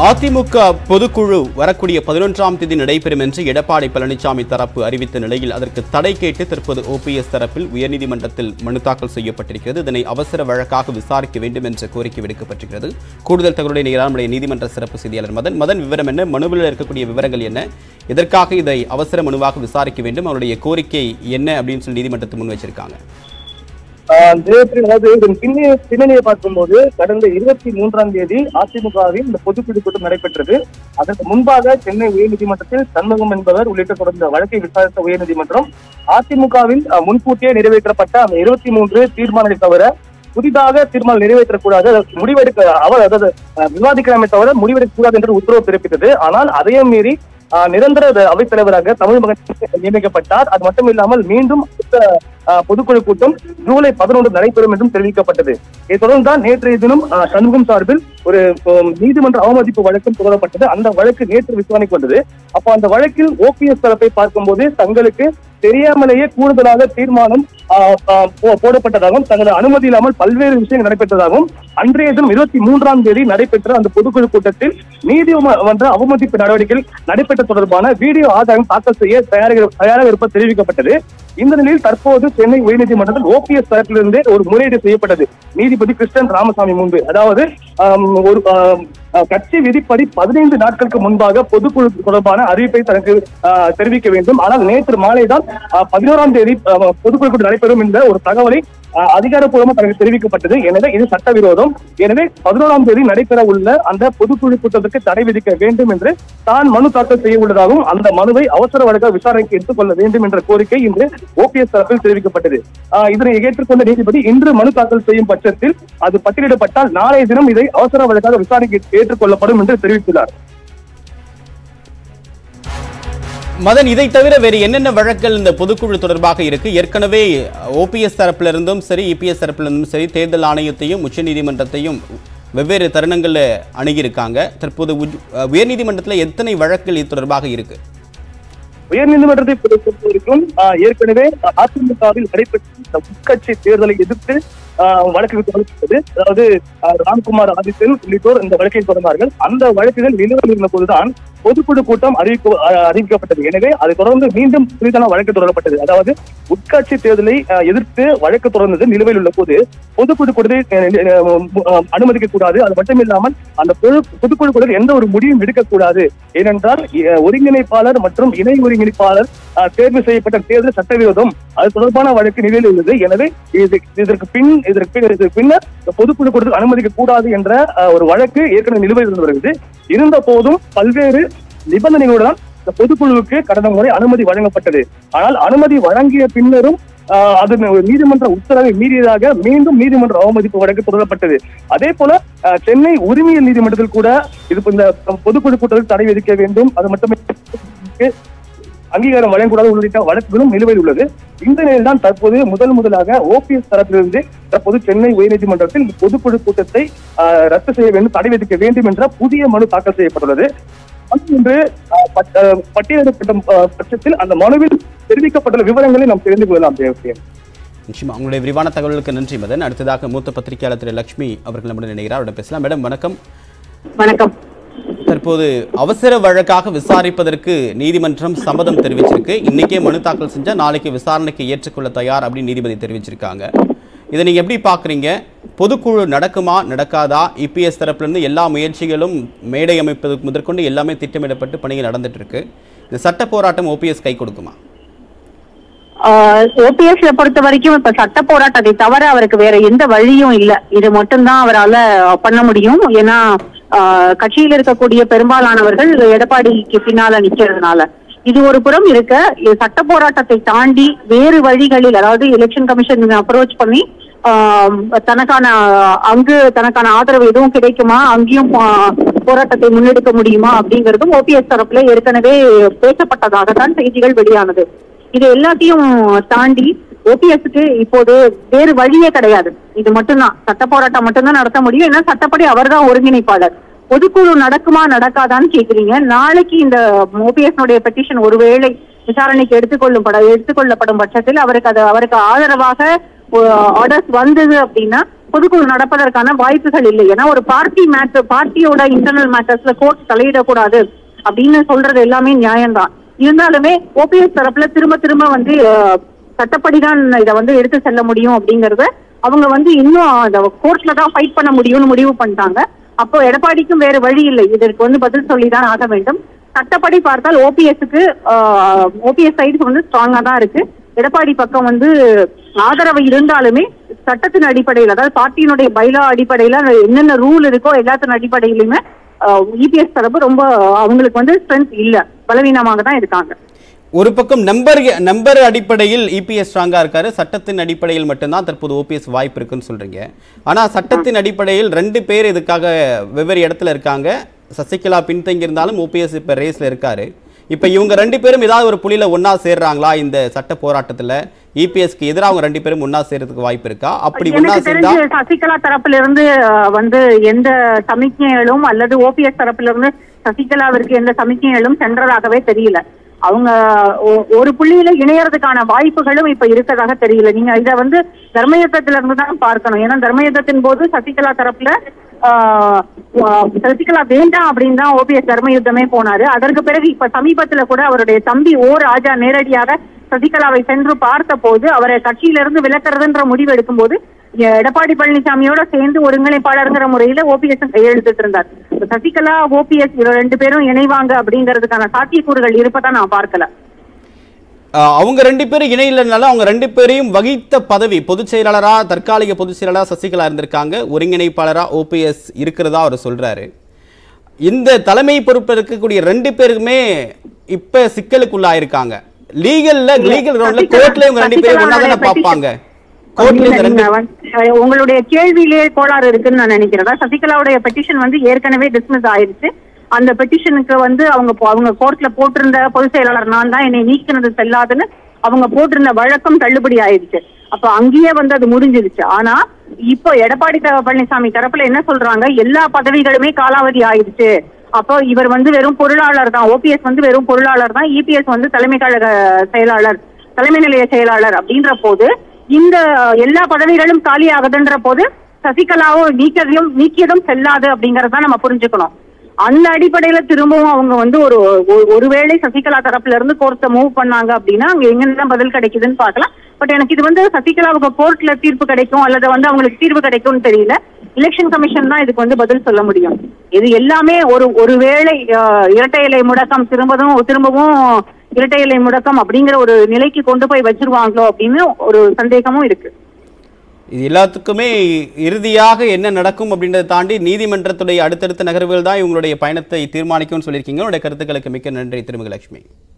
அதிமுக பொதுக்குழு வரக்கூடிய பதினொன்றாம் தேதி நடைபெறும் என்று எடப்பாடி பழனிசாமி தரப்பு அறிவித்த நிலையில் அதற்கு தடை கேட்டு தற்போது ஓபிஎஸ் தரப்பில் உயர்நீதிமன்றத்தில் மனு தாக்கல் செய்யப்பட்டிருக்கிறது இதனை அவசர வழக்காக விசாரிக்க வேண்டும் என்ற கோரிக்கை விடுக்கப்பட்டிருக்கிறது கூடுதல் தகவலுடைய நேராக நம்முடைய நீதிமன்ற சிறப்பு செய்தியாளர் மதன் மதன் விவரம் என்ன மனுவில் இருக்கக்கூடிய விவரங்கள் என்ன எதற்காக இதை அவசர மனுவாக விசாரிக்க வேண்டும் அவருடைய கோரிக்கை என்ன அப்படின்னு சொல்லி நீதிமன்றத்துக்கு முன் வச்சிருக்காங்க ஆஹ் நேற்று அதாவது இதன் பின்னணிய பின்னணியை பார்க்கும்போது கடந்த இருபத்தி மூன்றாம் தேதி அதிமுகவில் இந்த பொதுக்குழு கூட்டம் நடைபெற்றது அதற்கு முன்பாக சென்னை உயர்நீதிமன்றத்தில் சண்முகம் என்பவர் உள்ளிட்ட தொடர்ந்த வழக்கை விசாரித்த உயர்நீதிமன்றம் அதிமுகவில் ஆஹ், முன்கூட்டியே நிறைவேற்றப்பட்ட அந்த இருபத்தி மூன்று தீர்மானங்களை தவிர புதிதாக தீர்மானம் நிறைவேற்றக்கூடாது அதாவது முடிவெடுக்க அவர் அதாவது ஆஹ், விவாதிக்கலாமே தவிர முடிவெடுக்க கூடாது என்று உத்தரவு பிறப்பித்தது ஆனால் அதையும் மீறி ஆஹ், நிரந்தர அவைத் தலைவராக தமிழ் மகன் நியமிக்கப்பட்டார் அது மட்டும் இல்லாமல் மீண்டும் அடுத்த, ஆஹ், பொதுக்குழு கூட்டம் ஜூலை பதினொன்று நடைபெறும் என்றும் தெரிவிக்கப்பட்டது இதைத் தொடர்ந்து தான் நேற்றைய தினம் ஆஹ், சண்முகம் சார்பில் ஒரு உம், நீதிமன்ற அவமதிப்பு வழக்கும் தொடரப்பட்டது அந்த வழக்கு நேற்று விசாரணைக்கு வந்தது அப்போ அந்த வழக்கில் ஓபிஎஸ் தரப்பை பார்க்கும்போது தங்களுக்கு தெரியாமலேயே கூடுதலாக தீர்மானம் ஆஹ், ஆஹ், போ- போடப்பட்டதாகவும் தங்களது அனுமதி இல்லாமல் பல்வேறு விஷயங்கள் நடைபெற்றதாகவும் அன்றைய தினம் இருபத்தி மூன்றாம் தேதி நடைபெற்ற அந்த பொதுக்குழு கூட்டத்தில் நீதிமன்ற அவமதிப்பு நடவடிக்கைகள் நடைபெற்ற தொடர்பான வீடியோ ஆதாரம் தாக்கல் செய்ய தயாராக தயாராக இருப்பது தெரிவிக்கப்பட்டது இந்த நிலையில் தற்போது சென்னை உயர்நீதிமன்றத்தில் ஓபிஎஸ் தரப்பிலிருந்தே ஒரு முறையீடு செய்யப்பட்டது நீதிபதி கிருஷ்ணன் ராமசாமி முன்பு அதாவது ஆம், ஒரு ஆம், அஹ், கட்சி விதிப்படி பதினைந்து நாட்களுக்கு முன்பாக பொதுக்குழு தொடர்பான அறிவிப்பை தனக்கு ஆஹ், தெரிவிக்க வேண்டும் ஆனால் நேற்று மாலை தான் பதினோராம் தேதி ஆஹ், பொதுக்குழு கூட்டம் நடைபெறும் என்ற ஒரு தகவலை ஆஹ், அதிகாரப்பூர்வமாக தனக்கு தெரிவிக்கப்பட்டது எனவே இது சட்டவிரோதம் எனவே பதினோராம் தேதி நடைபெற உள்ள அந்த பொதுக்குழு கூட்டத்துக்கு தடை விதிக்க வேண்டும் என்று தான் மனு தாக்கல் செய்ய உள்ளதாகவும் அந்த மனுவை அவசர வழக்காக விசாரணைக்கு எடுத்துக்கொள்ள வேண்டும் என்ற கோரிக்கை இன்று ஓபிஎஸ் தரப்பில் தெரிவிக்கப்பட்டது ஆஹ், இதனை ஏற்றுக்கொண்ட நீதிபதி இன்று மனு தாக்கல் செய்யும் பட்சத்தில் அது பட்டியலிடப்பட்டால் நாளைய தினம் இதை அவசர வழக்காக விசாரணைக்கு ஏற்றுக்கொள்ளப்படும் என்று தெரிவித்துள்ளார் மதன் இதை தவிர வேறு என்னென்ன வழக்குகள் இந்த பொதுக்குழு தொடர்பாக இருக்கு ஏற்கனவே ஓபிஎஸ் தரப்பிலிருந்தும் சரி இபிஎஸ் தரப்பிலிருந்தும் சரி தேர்தல் ஆணையத்தையும் உச்சநீதிமன்றத்தையும் வெவ்வேறு தருணங்களில் அணுகியிருக்காங்க தற்போது உஜ்- உயர்நீதிமன்றத்தில் எத்தனை வழக்குகள் இது தொடர்பாக இருக்கு உயர்நீதிமன்றத்தை பொறுத்த வரைக்கும் ஆஹ், ஏற்கனவே அதிமுகவில் நடைபெற்ற இந்த உட்கட்சி தேர்தலை எதிர்த்து ஆஹ், வழக்குகள் தொடரப்பட்டது அதாவது ஆஹ், ராம்குமார் ஆதித்தன் உள்ளிட்டோர் இந்த வழக்கை தொடர்ந்தார்கள் அந்த வழக்குகள் நிலுவையில் இருந்த போதுதான் பொதுக்குழு கூட்டம் அறிவிக்க ஆஹ், அறிவிக்கப்பட்டது எனவே அதை தொடர்ந்து மீண்டும் புதிதான வழக்கு தொடரப்பட்டது அதாவது உட்கட்சி தேர்தலை ஆஹ், எதிர்த்து வழக்கு தொடர்ந்தது நிலுவையில் உள்ள போது பொதுக்குழு கூட்டத்தை அனுமதிக்க கூடாது அது மட்டும் இல்லாமல் அந்த பொது- பொதுக்குழு கூட்டத்தில் எந்த ஒரு முடிவும் எடுக்கக்கூடாது ஏனென்றால் அஹ், ஒருங்கிணைப்பாளர் மற்றும் இணை ஒருங்கிணைப்பாளர் அஹ், தேர்வு செய்யப்பட்ட தேர்தல் சட்டவிரோதம் அது தொடர்பான வழக்கு நிலையில் உள்ளது எனவே இது- இதற்கு பின் இதற்கு பின் இதற்கு பின்னர் இந்த பொதுக்குழு கூட்டத்தில் அனுமதிக்க கூடாது என்ற அஹ், ஒரு வழக்கு ஏற்கனவே நிலுவையில் இருந்து வருகிறது இருந்த போதும் பல்வேறு நிபந்தனைகளுடன் இந்த பொதுக்குழுவுக்கு கடந்த முறை அனுமதி வழங்கப்பட்டது ஆனால் அனுமதி வழங்கிய பின்னரும் ஆஹ், அது ஒரு நீதிமன்ற உத்தரவை மீறியதாக மீண்டும் நீதிமன்ற அவமதிப்பு வழக்கு தொடரப்பட்டது அதே போல ஆஹ், சென்னை உரிமையியல் நீதிமன்றத்தில் கூட இது இந்த பொதுக்குழு கூட்டத்தில் தடை விதிக்க வேண்டும் அது மட்டுமே அங்கீகாரம் வழங்கக்கூடாது உள்ளிட்ட வழக்குகளும் நிலுவையில் உள்ளது இந்த நிலையில் தான் தற்போது முதல் முதலாக ஓபிஎஸ் தரப்பிலிருந்து தற்போது சென்னை உயர்நீதிமன்றத்தில் இந்த பொதுக்குழு கூட்டத்தை ஆஹ், ரத்து செய்ய வேண்டும் தடை விதிக்க வேண்டும் என்ற புதிய மனு தாக்கல் செய்யப்பட்டுள்ளது மனு இன்று ஆஹ், பட்- ஆஹ், பட்டியலிடப்பட்ட ஆஹ், பட்சத்தில் அந்த மனுவில் தெரிவிக்கப்பட்டுள்ள விவரங்களை நாம் தெரிந்து கொள்ளலாம் தேவையன் நிச்சயமா உங்களுடைய விரிவான தகவலுக்கு நன்றி மதன் அடுத்ததாக மூத்த பத்திரிகையாளர் திரு லட்சுமி அவர்கள் நம்முடன் இணைகிறார் அவரிடம் பேசலாம் மேடம் வணக்கம் வணக்கம் தற்போது அவசர வழக்காக விசாரிப்பதற்கு நீதிமன்றம் சம்மதம் தெரிவிச்சிருக்கு இன்னைக்கே மனு தாக்கல் செஞ்சா நாளைக்கு விசாரணைக்கு ஏற்றுக்கொள்ள தயார் அப்படின்னு நீதிபதி தெரிவிச்சிருக்காங்க இதை நீங்க எப்படி பாக்குறீங்க பொதுக்குழு நடக்குமா நடக்காதா இபிஎஸ் தரப்புல இருந்து எல்லா முயற்சிகளும் மேடை அமைப்பதற்கு முதற்கொண்டு எல்லாமே திட்டமிடப்பட்டு பணிகள் நடந்துட்டு இருக்கு இந்த சட்ட போராட்டம் ஓபிஎஸ் கை கொடுக்குமா ஓபிஎஸ் பொறுத்த வரைக்கும் இப்ப சட்ட போராட்டத்தை தவிர அவருக்கு வேற எந்த வழியும் இல்ல இது மட்டும்தான் அவரால பண்ண முடியும் ஏன்னா ஆஹ், கட்சியில் இருக்கக்கூடிய பெரும்பாலானவர்கள் எடப்பாடிக்கு பின்னால நிக்கிறதுனால இது ஒரு புறம் இருக்க இது சட்ட போராட்டத்தை தாண்டி வேறு வழிகளில் அதாவது எலெக்ஷன் கமிஷன் அப்ரோச் பண்ணி ஆஹ், தனக்கான அங்கு தனக்கான ஆதரவு எதுவும் கிடைக்குமா அங்கேயும் ஆஹ், போராட்டத்தை முன்னெடுக்க முடியுமா அப்படிங்கறதும் ஓபிஎஸ் தரப்புல ஏற்கனவே பேசப்பட்டதாக தான் செய்திகள் வெளியானது இது எல்லாத்தையும் தாண்டி ஓபிஎஸ்க்கு இப்போது வேறு வழியே கிடையாது இது மட்டும்தான் சட்ட போராட்டம் மட்டும்தான் நடத்த முடியும் ஏன்னா சட்டப்படி அவர்தான் ஒருங்கிணைப்பாளர் பொதுக்குழு நடக்குமா நடக்காதான்னு கேக்குறீங்க நாளைக்கு இந்த ஓபிஎஸ் பெட்டிஷன் ஒருவேளை விசாரணைக்கு எடுத்துக்கொள்ளும் பட எடுத்துக்கொள்ளப்படும் பட்சத்தில் அவருக்கு அது அவருக்கு ஆதரவாக ஆர்டர்ஸ் வந்தது அப்படின்னா பொதுக்குழு நடப்பதற்கான வாய்ப்புகள் இல்லை ஏன்னா ஒரு பார்ட்டி மேட்டர் பார்ட்டியோட இன்டர்னல் மேட்டர்ஸ்ல கோர்ட் தலையிடக்கூடாது அப்படின்னு சொல்றது எல்லாமே நியாயம்தான் இருந்தாலுமே ஓபிஎஸ் தரப்புல திரும்ப திரும்ப வந்து அஹ், சட்டப்படிதான் இதை வந்து எடுத்து செல்ல முடியும் அப்படிங்கறத அவங்க வந்து இன்னும் அந்த கோர்ட்ல தான் ஃபைட் பண்ண முடியும்னு முடிவு பண்ணிட்டாங்க அப்போ எடப்பாடிக்கும் வேற வழி இல்லை இதற்கு வந்து பதில் சொல்லிதான் ஆக வேண்டும் சட்டப்படி பார்த்தால் ஓபிஎஸ்க்கு ஓபிஎஸ் சைடு வந்து ஸ்ட்ராங்கா தான் இருக்கு எடப்பாடி பக்கம் வந்து ஆதரவு இருந்தாலுமே சட்டத்தின் அடிப்படையில் அதாவது பார்ட்டியினுடைய பைலா அடிப்படையில அது என்னென்ன ரூல் இருக்கோ எல்லாத்தின் அடிப்படையிலுமே இபிஎஸ் தரப்பு ரொம்ப அவங்களுக்கு வந்து ஸ்ட்ரென்த் இல்ல பலவீனமாக தான் இருக்காங்க ஒரு பக்கம் நம்பர் நம்பர் அடிப்படையில் இபிஎஸ் ஸ்ட்ராங்கா இருக்காரு சட்டத்தின் அடிப்படையில் மட்டும்தான் தற்போது ஓபிஎஸ் வாய்ப்பு இருக்குன்னு சொல்றீங்க ஆனா சட்டத்தின் அடிப்படையில் ரெண்டு பேர் இதுக்காக வெவ்வேறு இடத்துல இருக்காங்க சசிகலா பின்தங்கி இருந்தாலும் ஓபிஎஸ் இப்ப ரேஸ்ல இருக்காரு இப்ப இவங்க ரெண்டு பேரும் ஏதாவது ஒரு புள்ளியில ஒண்ணா சேர்றாங்களா இந்த சட்ட போராட்டத்துல இபிஎஸ்க்கு எதிராக அவங்க ரெண்டு பேரும் ஒண்ணா சேர்றதுக்கு வாய்ப்பு இருக்கா அப்படி ஒண்ணா எனக்கு சேர்ந்தா தெரிஞ்சு சசிகலா தரப்புல இருந்து அஹ், வந்து எந்த சமிக்ஞைகளும் அல்லது ஓபிஎஸ் தரப்புல இருந்து சசிகலாவிற்கு எந்த சமிக்ஞைகளும் சென்றதாகவே தெரியல அவங்க ஒ- ஒரு புள்ளியில இணையறதுக்கான வாய்ப்புகளும் இப்ப இருக்கதாக தெரியல நீங்க இத வந்து தர்மயுத்தத்துல இருந்து தான் பார்க்கணும் ஏன்னா தர்மயுத்தத்தின் போது சசிகலா தரப்புல ஆஹ், ஆஹ், சசிகலா வேண்டாம் அப்படின்னு தான் ஓபிஎஸ் தர்மயுத்தமே போனாரு அதற்கு பிறகு இப்ப சமீபத்துல கூட அவருடைய தம்பி ஓ ராஜா நேரடியாக சசிகலாவை சென்று பார்த்த போது அவரை கட்சியிலிருந்து விலக்குறதுன்ற முடிவு எடுக்கும்போது எ- எடப்பாடி பழனிசாமியோட சேர்ந்து ஒருங்கிணைப்பாளருங்கிற முறையில ஓபிஎஸ் கையெழுத்திட்டு இருந்தார் இப்ப சசிகலா ஓபிஎஸ் ரெண்டு பேரும் இணைவாங்க அப்படிங்கிறதுக்கான சாத்தியக்கூறுகள் இருப்பதா நான் பார்க்கல ஆஹ் அவங்க ரெண்டு பேரும் இணையிலனால அவங்க ரெண்டு பேரையும் வகித்த பதவி பொதுச் செயலாளரா தற்காலிக பொதுச் செயலாளரா சசிகலா இருந்திருக்காங்க ஒருங்கிணைப்பாளரா ஓபிஎஸ் இருக்கிறதா அவர் சொல்றாரு இந்த தலைமை பொறுப்பில் இருக்கக்கூடிய ரெண்டு பேருக்குமே இப்ப சிக்கலுக்குள்ளாயிருக்காங்க லீகல்ல லீகல் ரவுண்ட்ல சசிகலா- கோர்ட்ல இவங்க ரெண்டு பேரும் ஒண்ணா தானே சசிகலாவுடைய பார்ப்பாங்க கோர்ட்ல இல்ல, இந்த ரெண்டு நீங்க வந்து, அஹ், உங்களுடைய கேள்வியிலே கோளாறு இருக்குன்னு நான் நினைக்கிறேன் அதாவது சசிகலாவுடைய பெட்டிஷன் வந்து ஏற்கனவே டிஸ்மிஸ் ஆயிருச்சு அந்த பெட்டிஷனுக்கு வந்து அவங்க போ- அவங்க கோர்ட்ல போட்டிருந்த பொதுச் செயலாளர் நான் தான் என்னை நீக்கினது செல்லாதுன்னு அவங்க போட்டிருந்த வழக்கம் தள்ளுபடி ஆயிருச்சு அப்ப அங்கேயே வந்து அது முடிஞ்சிருச்சு ஆனா இப்போ எடப்பாடி த- பழனிசாமி தரப்புல என்ன சொல்றாங்க எல்லா பதவிகளுமே காலாவதி ஆயிருச்சு அப்போ இவர் வந்து வெறும் பொருளாளர் தான் ஓபிஎஸ் வந்து வெறும் பொருளாளர் தான் இபிஎஸ் வந்து தலைமை கழக செயலாளர் தலைமை நிலைய செயலாளர் அப்படின்ற போது இந்த எல்லா பதவிகளும் காலி ஆகுதுன்ற போது சசிகலாவோ நீக்கியதும் நீக்கியதும் செல்லாது அப்படிங்கறத நம்ம புரிஞ்சுக்கணும் அந்த அடிப்படையில திரும்பவும் அவங்க வந்து ஒரு ஒரு- ஒருவேளை சசிகலா தரப்புல இருந்து கோர்ட்டை மூவ் பண்ணாங்க அப்படின்னா அங்க எங்கெல்லாம் பதில் கிடைக்குதுன்னு பார்க்கலாம் பட் எனக்கு இது வந்து சசிகலாவுக்கு கோர்ட்ல தீர்ப்பு கிடைக்கும் அல்லது வந்து அவங்களுக்கு தீர்வு கிடைக்கும்னு தெரியல எலெக்ஷன் கமிஷன் தான் இதுக்கு வந்து பதில் சொல்ல முடியும் இது எல்லாமே ஒரு ஒருவேளை அஹ், இரட்டை இலை முடக்கம் திரும்பவும் திரும்பவும் இரட்டை இலை முடக்கம் அப்படிங்கிற ஒரு நிலைக்கு கொண்டு போய் வச்சிருவாங்களோ அப்படின்னு ஒரு சந்தேகமும் இருக்கு இது எல்லாத்துக்குமே இறுதியாக என்ன நடக்கும் அப்படின்றத தாண்டி நீதிமன்றத்துடைய அடுத்தடுத்த நகர்வுகள் தான் இவங்களுடைய பயணத்தை தீர்மானிக்கும்னு சொல்லியிருக்கீங்க உங்களுடைய கருத்துக்களுக்கு மிக்க நன்றி திருமகலட்சுமி